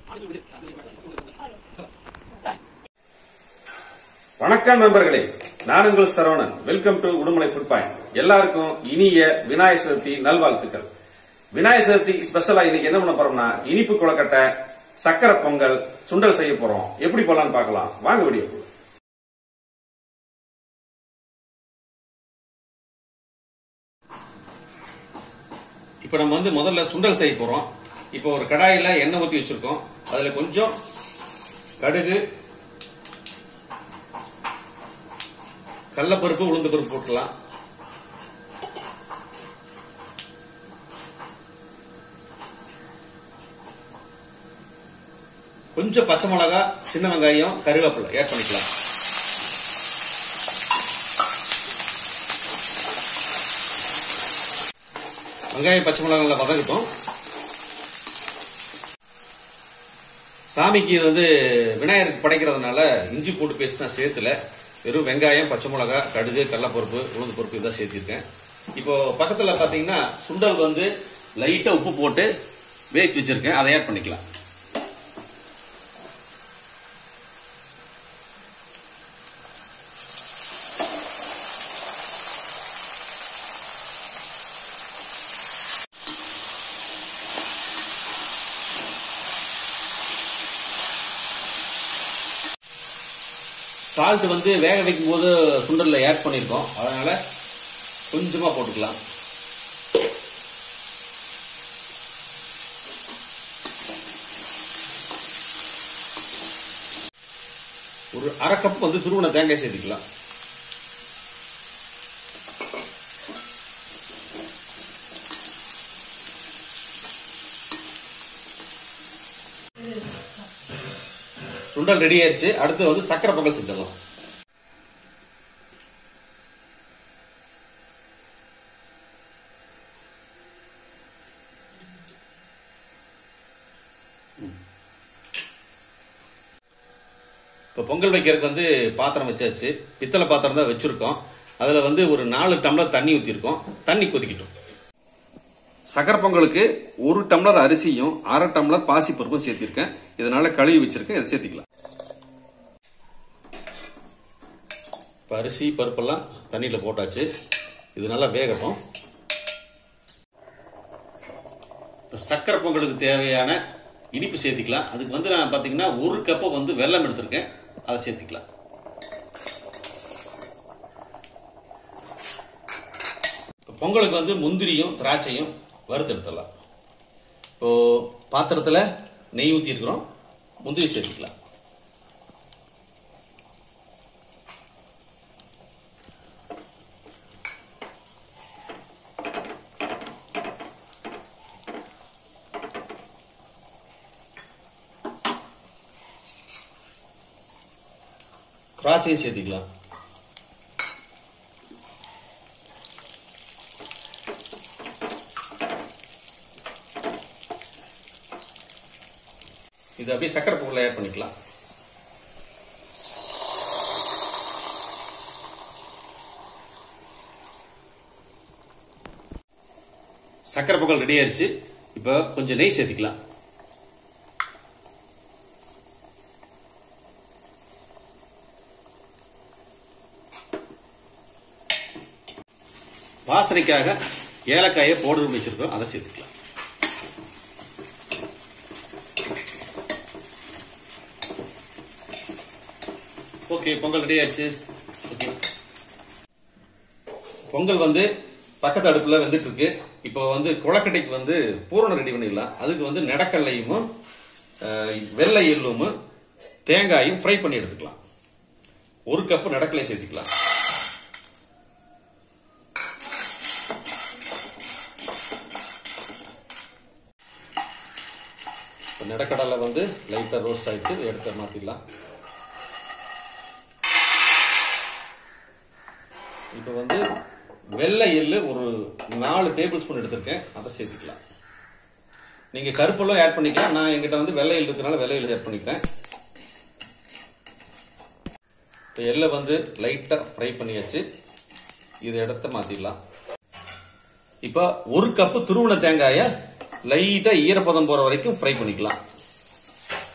வணக்கம் நண்பர்களே நான் உங்கள் Saravanan welcome to Udumalai food point எல்லாருக்கும் இனிய விநாயகர் சதுர்த்தி நல்வாழ்த்துக்கள் விநாயகர் சதுர்த்தி ஸ்பெஷலா இன்னைக்கு என்ன பண்ண போறோம்னா இனிப்பு கொழக்கட்டை சக்கரை பொங்கல் சுண்டல் செய்ய போறோம் எப்படி போலாம்னு பார்க்கலாம் வாங்க வீடியோ இப்போ நம்ம வந்து முதல்ல சுண்டல் செய்ய போறோம் இப்போ ஒரு கடாயில எண்ணெய் ஊத்தி வச்சிருக்கோம் அதுல கொஞ்சம் கடுகு கடலப்பருப்பு உளுந்து பருப்பு போட்டுலாம் கொஞ்சம் பச்சை மிளகா சின்ன வெங்காயம் கருவேப்பிலை ஆட் பண்ணிக்கலாம் வெங்காயம் பச்சை மிளகா நல்லா வதங்கட்டும் சாமிக்கு இது வந்து விநாயகருக்கு படைக்கிறதுனால இஞ்சி போட்டு பேஸ்ட் நான் சேர்த்துல வெறும் வெங்காயம் பச்சை மிளகா கடுகு கடலப்பருப்பு உளுந்து பருப்பு இதான் சேர்த்திருக்கேன் இப்போ பக்கத்துல பாத்தீங்கன்னா சுண்டல் வந்து லைட்டா உப்பு போட்டு வேச்சு வச்சிருக்கேன் அதை ஆட் பண்ணிக்கலாம் சால்ட் வந்து வேக வைக்கும் போது சுண்டல்ல ஆட் பண்ணிருக்கோம் அதனால கொஞ்சமா போட்டுக்கலாம் ஒரு அரை கப் வந்து துருவன தேங்காய் சேர்த்துக்கலாம் சுண்டல் ரெடி ஆயிருச்சு அடுத்து வந்து சக்கரை பொங்கல் செஞ்சிடலாம் இப்போ பொங்கல் வைக்கிறதுக்கு வந்து பாத்திரம் வச்சாச்சு பித்தளை பாத்திரம் தான் வச்சிருக்கோம் அதுல வந்து ஒரு நாலு டம்ளர் தண்ணி ஊத்திருக்கோம் தண்ணி கொதிக்கட்டும் சக்கரை பொங்கலுக்கு ஒரு டம்ளர் அரிசியும் அரை டம்ளர் பாசி பருப்பும் சேர்த்திருக்கேன் இதனால கழுவி வச்சிருக்கேன் இதை சேர்த்திக்கலாம் இப்போ அரிசி பருப்பெல்லாம் தண்ணியில போட்டாச்சு இது நல்லா வேகட்டும் இப்போ சக்கரை பொங்கலுக்கு தேவையான இனிப்பு சேர்த்திக்கலாம் அதுக்கு வந்து நான் பாத்தீங்கன்னா ஒரு கப்பை வந்து வெல்லம் எடுத்திருக்கேன் அதை சேர்த்திக்கலாம் இப்போ பொங்கலுக்கு வந்து முந்திரியும் திராட்சையும் வறுத்தெடுத்துடலாம் இப்போ பாத்திரத்தில் நெய் ஊற்றி இருக்கிறோம் முந்திரி சேர்த்துக்கலாம் திராட்சையும் சேர்த்துக்கலாம் இது அப்படியே சக்கரை பொங்கல் ஆட் பண்ணிக்கலாம் சக்கரை பொங்கல் ரெடி ஆயிருச்சு இப்போ கொஞ்சம் நெய் சேர்த்துக்கலாம் வாசனைக்காக ஏலக்காயை பவுடர் வச்சிருக்கோம் அதை சேர்த்துக்கலாம் ஓகே பொங்கல் ரெடி ஆயிடுச்சு ஓகே பொங்கல் வந்து பக்கத்து அடுப்புல வெந்துட்டு இருக்கு இப்போ வந்து குளக்கட்டைக்கு வந்து பூரணம் ரெடி பண்ணிடலாம் அதுக்கு வந்து நடக்கல்லையும் அஹ், வெள்ளை எள்ளும் தேங்காயும் ஃப்ரை பண்ணி எடுத்துக்கலாம் ஒரு கப் நடக்கலை சேர்த்துக்கலாம் இப்போ நிலக்கடலை வந்து லைட்டாக ரோஸ்ட் ஆயிடுச்சு இதை எடுத்து மாற்றிடலாம் இப்போ வந்து வெள்ளை எள்ளு ஒரு நாலு டேபிள் ஸ்பூன் எடுத்திருக்கேன் அதை சேர்த்துக்கலாம் நீங்கள் கருப்பெல்லாம் ஆட் பண்ணிக்கலாம் நான் எங்கிட்ட வந்து வெள்ளை எள்ளு இருக்கிறனால வெள்ளை எள்ளு ஆட் பண்ணிக்கிறேன் இப்போ எள்ளை வந்து லைட்டாக ஃப்ரை பண்ணியாச்சு இதை எடுத்து மாற்றிடலாம் இப்போ ஒரு கப்பு துருவன தேங்காயை லைட்டா ஈரப்பதம் போற வரைக்கும் ஃப்ரை பண்ணிக்கலாம்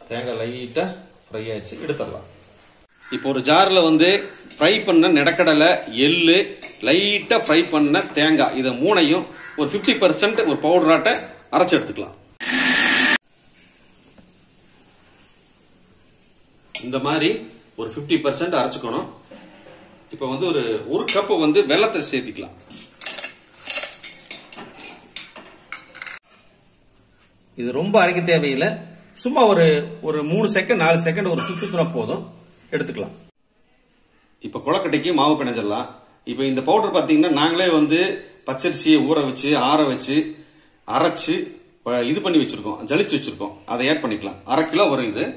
தேங்காய் லைட்டா ஃப்ரை ஆயிடுச்சு எடுத்துடலாம் இப்போ ஒரு ஜார்ல வந்து ஃப்ரை பண்ண நிலக்கடலை எள்ளு லைட்டா ஃப்ரை பண்ண தேங்காய் இதை மூணையும் ஒரு 50% பர்சன்ட் ஒரு பவுடராட்ட அரைச்சு எடுத்துக்கலாம் இந்த மாதிரி ஒரு 50% பர்சன்ட் அரைச்சுக்கணும் இப்போ வந்து ஒரு ஒரு கப் வந்து வெள்ளத்தை சேர்த்திக்கலாம் இது ரொம்ப அரைக்க தேவையில்லை சும்மா ஒரு ஒரு மூணு செகண்ட் நாலு செகண்ட் ஒரு சுத்து சுத்தினா போதும் எடுத்துக்கலாம் இப்ப குளக்கட்டைக்கு மாவு பிணைஞ்சிடலாம் இப்ப இந்த பவுடர் பாத்தீங்கன்னா நாங்களே வந்து பச்சரிசியை ஊற வச்சு ஆற வச்சு அரைச்சு அஹ், இது பண்ணி வச்சிருக்கோம் ஜலிச்சு வச்சிருக்கோம் அதை ஆட் பண்ணிக்கலாம் அரை கிலோ வரும் இது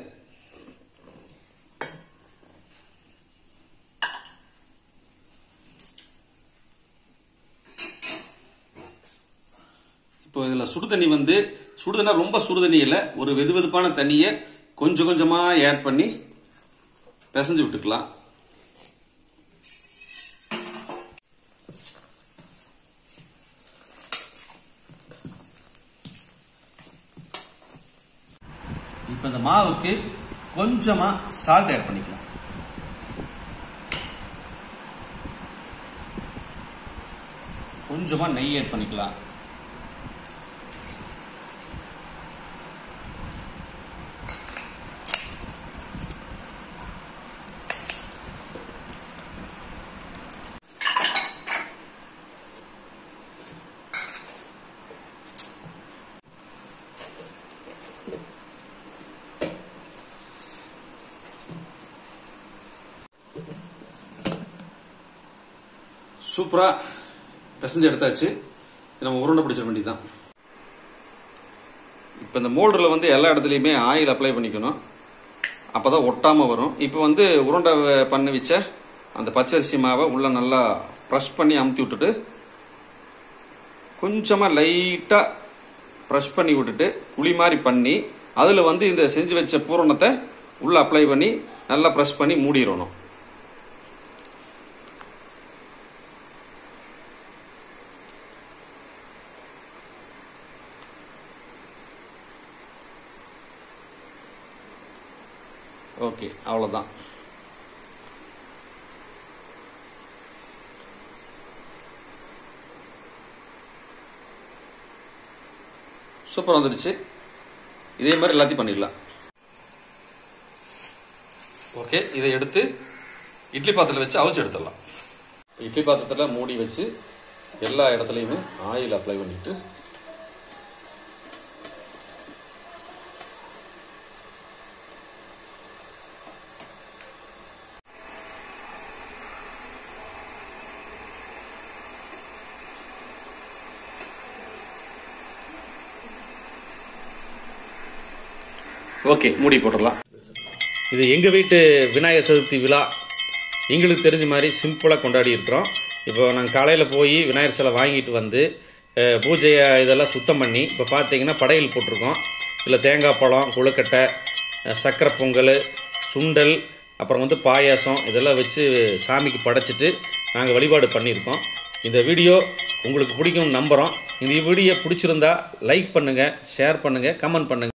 இப்போ இதுல சுடுதண்ணி வந்து சுடுதண்ணா ரொம்ப சுடுதண்ணி இல்ல ஒரு வெது வெதுப்பான தண்ணியை கொஞ்சம் கொஞ்சமா ஆட் பண்ணி பிசைஞ்சு விட்டுக்கலாம் இப்போ இந்த மாவுக்கு கொஞ்சமா சால்ட் ஆட் பண்ணிக்கலாம் கொஞ்சமா நெய் ஆட் பண்ணிக்கலாம் சூப்பரா பிசைஞ்சு எடுத்தாச்சு இது நம்ம உருண்டை பிடிச்சிட வேண்டியதுதான் இப்போ இந்த மோல்டரில் வந்து எல்லா இடத்துலையுமே ஆயில் அப்ளை பண்ணிக்கணும் அப்பதான் ஒட்டாம வரும் இப்போ வந்து உருண்டை வ- பண்ணி வச்ச அந்த பச்சரிசி மாவை உள்ள நல்லா ப்ரெஷ் பண்ணி அமுத்தி விட்டுட்டு கொஞ்சமா லைட்டா ப்ரெஷ் பண்ணி விட்டுட்டு குழி மாதிரி பண்ணி அதுல வந்து இந்த செஞ்சு வச்ச பூரணத்தை உள்ள அப்ளை பண்ணி நல்லா ப்ரெஸ் பண்ணி மூடிடணும் ஓகே அவ்வளவுதான் சூப்பர் வந்துடுச்சு இதே மாதிரி எல்லாத்தையும் பண்ணிடலாம் ஓகே இதை எடுத்து இட்லி பாத்திரத்தில் வச்சு அவிச்சு எடுத்துடலாம் இட்லி பாத்திரத்தில் மூடி வச்சு எல்லா இடத்துலையுமே ஆயில் அப்ளை பண்ணிட்டு ஓகே மூடி போட்டுடலாம் இது எங்கள் வீட்டு விநாயகர் சதுர்த்தி விழா எங்களுக்கு தெரிஞ்ச மாதிரி சிம்பிளாக கொண்டாடி இருக்கிறோம் இப்போ நாங்கள் காலையில் போய் விநாயகர் சிலை வாங்கிட்டு வந்து அஹ், பூஜையை இதெல்லாம் சுத்தம் பண்ணி இப்போ பார்த்தீங்கன்னா படையல் போட்டிருக்கோம் இதில் தேங்காய் பழம் கொழுக்கட்டை அஹ், சக்கரை பொங்கல் சுண்டல் அப்புறம் வந்து பாயாசம் இதெல்லாம் வச்சு சாமிக்கு படைச்சிட்டு நாங்கள் வழிபாடு பண்ணியிருக்கோம் இந்த வீடியோ உங்களுக்கு பிடிக்கும்னு நம்புகிறோம் இந்த வீடியோ பிடிச்சிருந்தா லைக் பண்ணுங்கள் ஷேர் பண்ணுங்கள் கமெண்ட் பண்ணுங்கள்